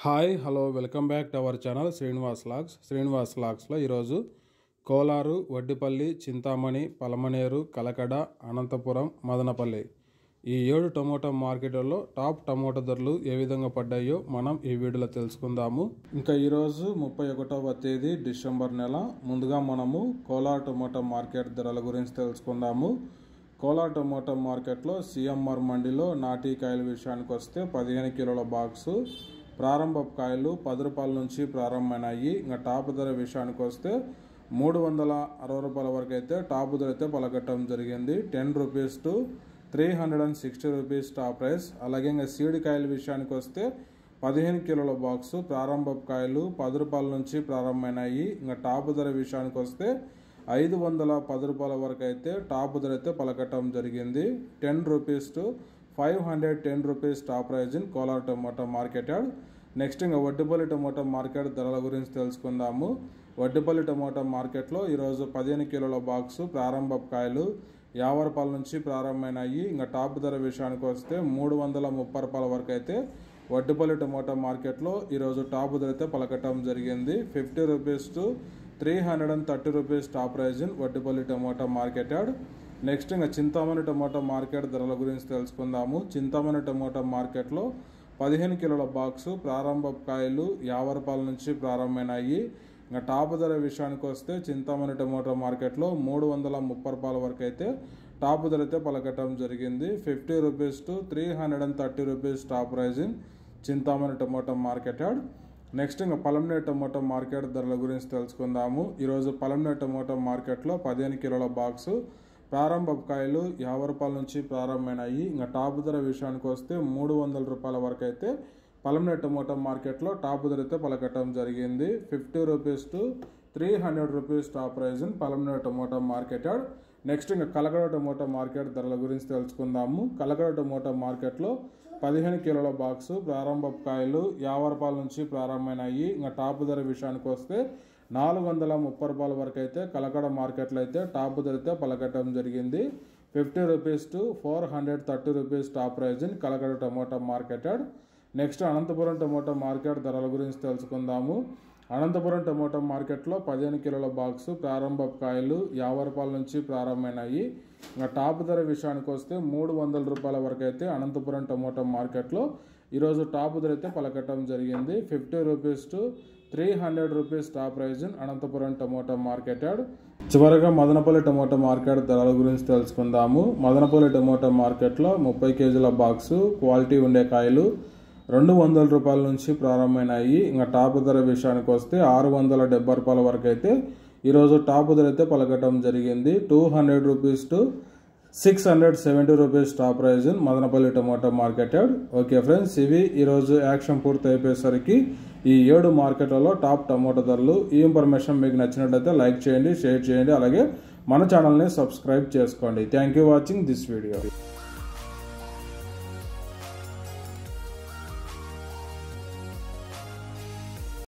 hi hello welcome back to our channel Srinivas vlogs Srinivas లాగ్స్లో ఈరోజు కోలారు వడ్డిపల్లి చింతామణి పలమనేరు కలకడ అనంతపురం మదనపల్లి ఈ ఏడు టమోటా మార్కెట్లలో టాప్ టమోటా ధరలు ఏ విధంగా పడ్డాయో మనం ఈ వీడియోలో తెలుసుకుందాము ఇంకా ఈరోజు ముప్పై ఒకటవ తేదీ డిసెంబర్ నెల ముందుగా మనము కోలార్ టమోటా మార్కెట్ ధరల గురించి తెలుసుకుందాము కోలార్ టమోటా మార్కెట్లో సిఎంఆర్ మండిలో నాటీ కాయల విషయానికి వస్తే పదిహేను కిలోల బాక్సు ప్రారంభ కాయలు పది రూపాయల నుంచి ప్రారంభమైనాయి ఇంకా టాప్ ధర విషయానికి వస్తే మూడు వందల అరవై రూపాయల వరకు అయితే టాప్ ధర అయితే పలకట్టడం జరిగింది ten rupees to three hundred and sixty rupees top price అలాగే ఇంకా సీడ్ కాయల విషయానికి వస్తే పదిహేను కిలోల బాక్సు ప్రారంభ కాయలు పది రూపాయల నుంచి ప్రారంభమైనాయి ఇంకా టాప్ ధర విషయానికి వస్తే ఐదు వందల పది రూపాయల వరకు అయితే టాప్ ధర అయితే పలకట్టడం జరిగింది ten rupees to five hundred ten rupees top price in Kolar tomato market yard next ఇంకా వడ్డిపల్లి టమాటో మార్కెట్ ధరల గురించి తెలుసుకుందాము వడ్డిపల్లి టమాటో మార్కెట్లో ఈరోజు పదిహేను కిలోల బాక్సు ప్రారంభ కాయలు యాభై రూపాయల నుంచి ప్రారంభమైనాయి ఇంకా టాప్ ధర విషయానికి వస్తే మూడు వందల ముప్పై రూపాయల వరకు అయితే వడ్డిపల్లి టమాటో మార్కెట్లో ఈరోజు టాప్ ధర అయితే పలకటం జరిగింది fifty rupees to three hundred and thirty rupees top price in Vaddipalli tomato market yard next ఇంకా చింతామణి టమాటో మార్కెట్ ధరల గురించి తెలుసుకుందాము చింతామణి టమాటో మార్కెట్లో పదిహేను కిలోల బాక్సు ప్రారంభ కాయలు యాభై రూపాయల నుంచి ప్రారంభమైనాయి ఇంకా టాప్ ధర విషయానికి వస్తే చింతామణి టమాటో మార్కెట్లో మూడు వందల ముప్పై రూపాయల వరకు అయితే టాప్ ధర అయితే పలకటం జరిగింది fifty rupees to three hundred and thirty rupees top price in Chintamani tomato market yard next ఇంకా పలంనే టమాటో మార్కెట్ ధరల గురించి తెలుసుకుందాము ఈరోజు పలంనే టమాటో మార్కెట్లో పదిహేను కిలోల బాక్సు ప్రారంభ కాయలు యాభై రూపాయల నుంచి ప్రారంభమైనాయి ఇంకా టాప్ ధర విషయానికి వస్తే మూడు వందల రూపాయల వరకు అయితే పలంనే టమోటా మార్కెట్లో టాప్ ధర అయితే పలకటం జరిగింది fifty rupees to three hundred rupees top price in Palamaner tomato market yard next ఇంకా కలకడ టమోటా మార్కెట్ ధరల గురించి తెలుసుకుందాము కలకడ టమోటా మార్కెట్లో పదిహేను కిలోల బాక్సు ప్రారంభ కాయలు యాభై రూపాయల నుంచి ప్రారంభమైనాయి ఇంకా టాప్ ధర విషయానికి వస్తే నాలుగు వందల ముప్పై రూపాయల వరకు అయితే కలకడ మార్కెట్లో అయితే టాప్ ధర అయితే పలకటం జరిగింది fifty rupees to four hundred thirty rupees top price in Kalakada tomato market next Anantapuram tomato market ధరల గురించి తెలుసుకుందాము అనంతపురం టమోటా మార్కెట్లో పదిహేను కిలోల బాక్సు ప్రారంభ కాయలు యాభై రూపాయల నుంచి ప్రారంభమైనాయి ఇంకా టాప్ ధర విషయానికి వస్తే మూడు వందల రూపాయల వరకు అయితే అనంతపురం టమోటా మార్కెట్లో ఈరోజు టాప్ ధర అయితే పలకటం జరిగింది fifty rupees to three hundred rupees top price in Anantapuram tomato market yard చివరగా మదనపల్లి టమోటా మార్కెట్ ధరల గురించి తెలుసుకుందాము మదనపల్లి టమోటా మార్కెట్లో ముప్పై కేజీల బాక్సు క్వాలిటీ ఉండే కాయలు రెండు వందల రూపాయల నుంచి ప్రారంభమైనాయి ఇంకా టాప్ ధర విషయానికి వస్తే ఆరు వందల డెబ్బై రూపాయల వరకు అయితే ఈరోజు టాప్ ధర అయితే పలకటం జరిగింది two hundred rupees to six hundred seventy rupees top price in Madanapalle tomato market yard okay friends ఇవి ఈరోజు యాక్షన్ పూర్తి అయిపోయేసరికి ఈ ఏడు మార్కెట్లలో టాప్ టమాటో ధరలు ఈ ఇన్ఫర్మేషన్ మీకు నచ్చినట్లయితే లైక్ చేయండి షేర్ చేయండి అలాగే మన ఛానల్ని సబ్స్క్రైబ్ చేసుకోండి thank you watching this video